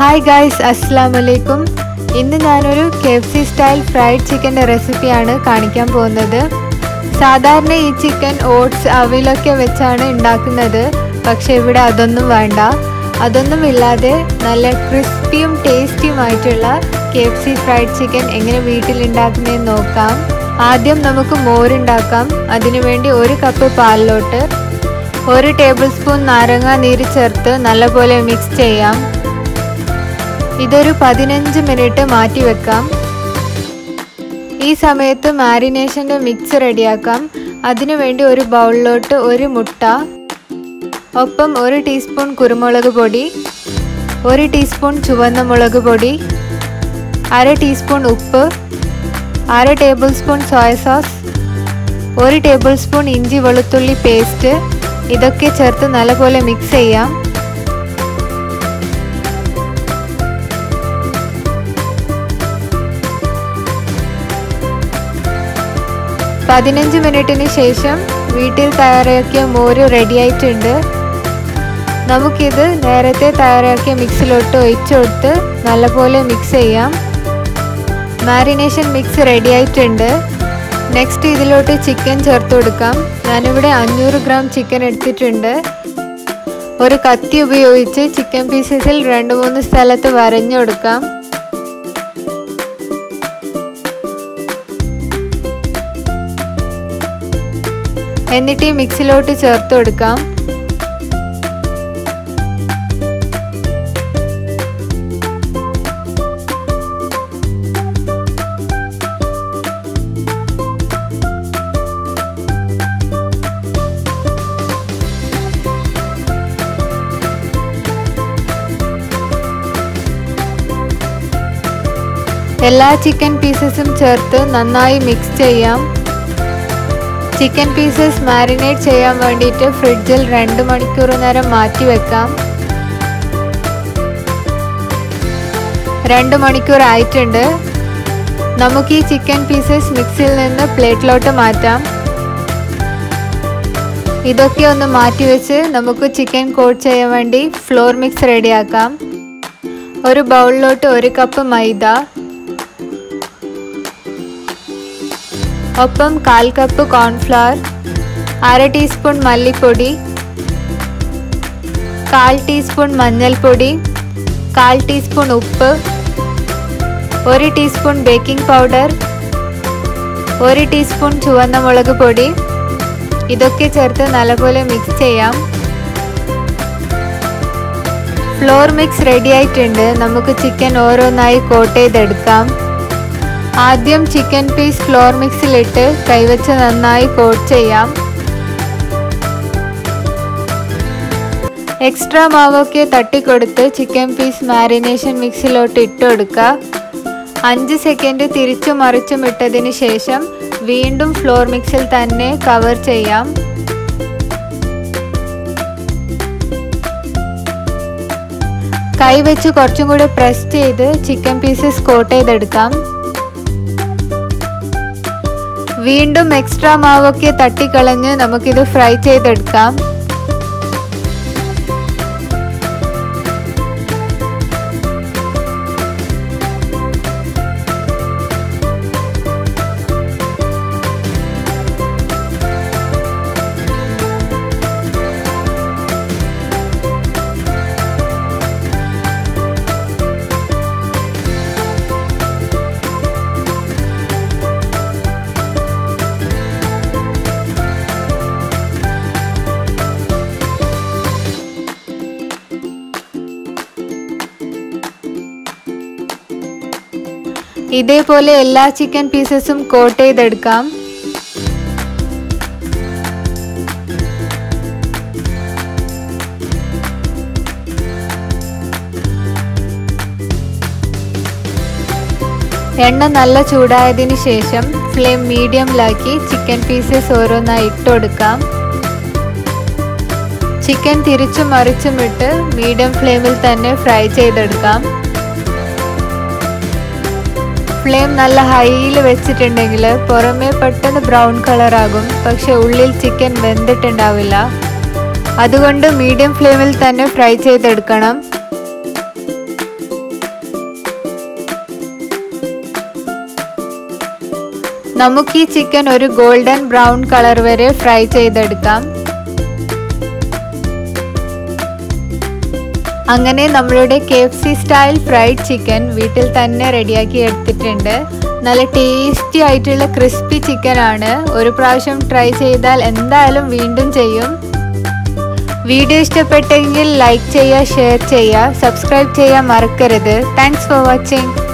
hi guys അസ്സാം വലൈക്കും ഇന്ന് ഞാനൊരു K F C style fried ചിക്കൻ്റെ റെസിപ്പിയാണ് കാണിക്കാൻ പോകുന്നത് സാധാരണ ഈ ചിക്കൻ ഓട്സ് അവിലൊക്കെ വെച്ചാണ് ഉണ്ടാക്കുന്നത് പക്ഷെ ഇവിടെ അതൊന്നും വേണ്ട അതൊന്നും ഇല്ലാതെ നല്ല ക്രിസ്പിയും ടേസ്റ്റിയുമായിട്ടുള്ള K F C fried chicken എങ്ങനെ വീട്ടിൽ ഉണ്ടാക്കുന്നതെന്ന് നോക്കാം ആദ്യം നമുക്ക് മോരുണ്ടാക്കാം അതിനുവേണ്ടി ഒരു കപ്പ് പാലിലോട്ട് ഒരു ടേബിൾ സ്പൂൺ നാരങ്ങ നീര് ചേർത്ത് നല്ലപോലെ മിക്സ് ചെയ്യാം ഇതൊരു പതിനഞ്ച് മിനിറ്റ് മാറ്റി വെക്കാം ഈ സമയത്ത് മാരിനേഷൻ്റെ മിക്സ് റെഡിയാക്കാം അതിനുവേണ്ടി ഒരു ബൗളിലോട്ട് ഒരു മുട്ട ഒപ്പം ഒരു ടീസ്പൂൺ കുരുമുളക് പൊടി ഒരു ടീസ്പൂൺ ചുവന്ന മുളക് പൊടി അര ടീസ്പൂൺ ഉപ്പ് അര ടേബിൾ സ്പൂൺ സോയ സോസ് ഒരു ടേബിൾ സ്പൂൺ ഇഞ്ചി വെളുത്തുള്ളി പേസ്റ്റ് ഇതൊക്കെ ചേർത്ത് നല്ലപോലെ മിക്സ് ചെയ്യാം പതിനഞ്ച് മിനിറ്റിന് ശേഷം വീട്ടിൽ തയ്യാറാക്കിയ മോര് റെഡിയായിട്ടുണ്ട് നമുക്കിത് നേരത്തെ തയ്യാറാക്കിയ മിക്സിലോട്ട് ഒഴിച്ചു കൊടുത്ത് നല്ലപോലെ മിക്സ് ചെയ്യാം മാരിനേഷൻ മിക്സ് റെഡി ആയിട്ടുണ്ട് നെക്സ്റ്റ് ഇതിലോട്ട് ചിക്കൻ ചേർത്ത് കൊടുക്കാം ഞാനിവിടെ അഞ്ഞൂറ് ഗ്രാം ചിക്കൻ എടുത്തിട്ടുണ്ട് ഒരു കത്തി ഉപയോഗിച്ച് ചിക്കൻ പീസസിൽ രണ്ട് മൂന്ന് സ്ഥലത്ത് വരഞ്ഞു കൊടുക്കാം എന്നിട്ട് ഈ മിക്സിലോട്ട് ചേർത്ത് കൊടുക്കാം എല്ലാ ചിക്കൻ പീസസും ചേർത്ത് നന്നായി മിക്സ് ചെയ്യാം ചിക്കൻ പീസസ് മാരിനേറ്റ് ചെയ്യാൻ വേണ്ടിയിട്ട് ഫ്രിഡ്ജിൽ രണ്ട് മണിക്കൂർ നേരം മാറ്റി വെക്കാം രണ്ട് മണിക്കൂർ ആയിട്ടുണ്ട് നമുക്ക് ഈ ചിക്കൻ പീസസ് മിക്സിയിൽ നിന്ന് പ്ലേറ്റിലോട്ട് മാറ്റാം ഇതൊക്കെ ഒന്ന് മാറ്റി വെച്ച് നമുക്ക് ചിക്കൻ കോട്ട് ചെയ്യാൻ വേണ്ടി ഫ്ലോർ മിക്സ് റെഡിയാക്കാം ഒരു ബൗളിലോട്ട് ഒരു കപ്പ് മൈദ ഒപ്പം കാൽ കപ്പ് കോൺഫ്ലവർ അര ടീസ്പൂൺ മല്ലിപ്പൊടി കാൽ ടീസ്പൂൺ മഞ്ഞൾപ്പൊടി കാൽ ടീസ്പൂൺ ഉപ്പ് ഒരു ടീസ്പൂൺ ബേക്കിംഗ് പൗഡർ ഒരു ടീസ്പൂൺ ചുവന്ന മുളക് പൊടി ഇതൊക്കെ ചേർത്ത് നല്ലപോലെ മിക്സ് ചെയ്യാം ഫ്ലോർ മിക്സ് റെഡി ആയിട്ടുണ്ട് നമുക്ക് ചിക്കൻ ഓരോന്നായി കോട്ട് ചെയ്തെടുക്കാം ആദ്യം ചിക്കൻ പീസ് ഫ്ലോർ മിക്സിലിട്ട് കൈവച്ച് നന്നായി കോട്ട് ചെയ്യാം എക്സ്ട്രാ മാവൊക്കെ തട്ടിക്കൊടുത്ത് ചിക്കൻ പീസ് മാരിനേഷൻ മിക്സിലോട്ട് ഇട്ട് കൊടുക്കുക അഞ്ച് സെക്കൻഡ് തിരിച്ചും മറിച്ചും ഇട്ടതിന് ശേഷം വീണ്ടും ഫ്ലോർ മിക്സിൽ തന്നെ കവർ ചെയ്യാം കൈവച്ച് കുറച്ചും കൂടി പ്രസ് ചെയ്ത് ചിക്കൻ പീസസ് കോട്ട് ചെയ്തെടുക്കാം വീണ്ടും എക്സ്ട്രാ മാവൊക്കെ തട്ടിക്കളഞ്ഞ് നമുക്കിത് ഫ്രൈ ചെയ്തെടുക്കാം ഇതേപോലെ എല്ലാ ചിക്കൻ പീസസും കോട്ട് ചെയ്തെടുക്കാം എണ്ണ നല്ല ചൂടായതിനു ശേഷം ഫ്ലെയിം മീഡിയമിലാക്കി ചിക്കൻ പീസസ് ഓരോന്നായി ഇട്ട് കൊടുക്കാം ചിക്കൻ തിരിച്ചും മറിച്ചും ഇട്ട് മീഡിയം ഫ്ലെയിമിൽ തന്നെ ഫ്രൈ ചെയ്തെടുക്കാം ഫ്ലെയിം നല്ല ഹൈയിൽ വെച്ചിട്ടുണ്ടെങ്കിൽ പുറമേ പെട്ടെന്ന് ബ്രൗൺ കളറാകും പക്ഷെ ഉള്ളിൽ ചിക്കൻ വെന്തിട്ടുണ്ടാവില്ല അതുകൊണ്ട് മീഡിയം ഫ്ലെയിമിൽ തന്നെ ഫ്രൈ ചെയ്തെടുക്കണം നമുക്ക് ഈ ചിക്കൻ ഒരു ഗോൾഡൻ ബ്രൗൺ കളർ വരെ ഫ്രൈ ചെയ്തെടുക്കാം അങ്ങനെ നമ്മളുടെ K F C style fried chicken വീട്ടിൽ തന്നെ റെഡിയാക്കി എടുത്തിട്ടുണ്ട് നല്ല ടേസ്റ്റി ആയിട്ടുള്ള ക്രിസ്പി ചിക്കൻ ആണ് ഒരു പ്രാവശ്യം ട്രൈ ചെയ്താൽ എന്തായാലും വീണ്ടും ചെയ്യും വീഡിയോ ഇഷ്ടപ്പെട്ടെങ്കിൽ ലൈക്ക് ചെയ്യുക ഷെയർ ചെയ്യുക സബ്സ്ക്രൈബ് ചെയ്യാൻ മറക്കരുത് താങ്ക്സ് ഫോർ വാച്ചിങ്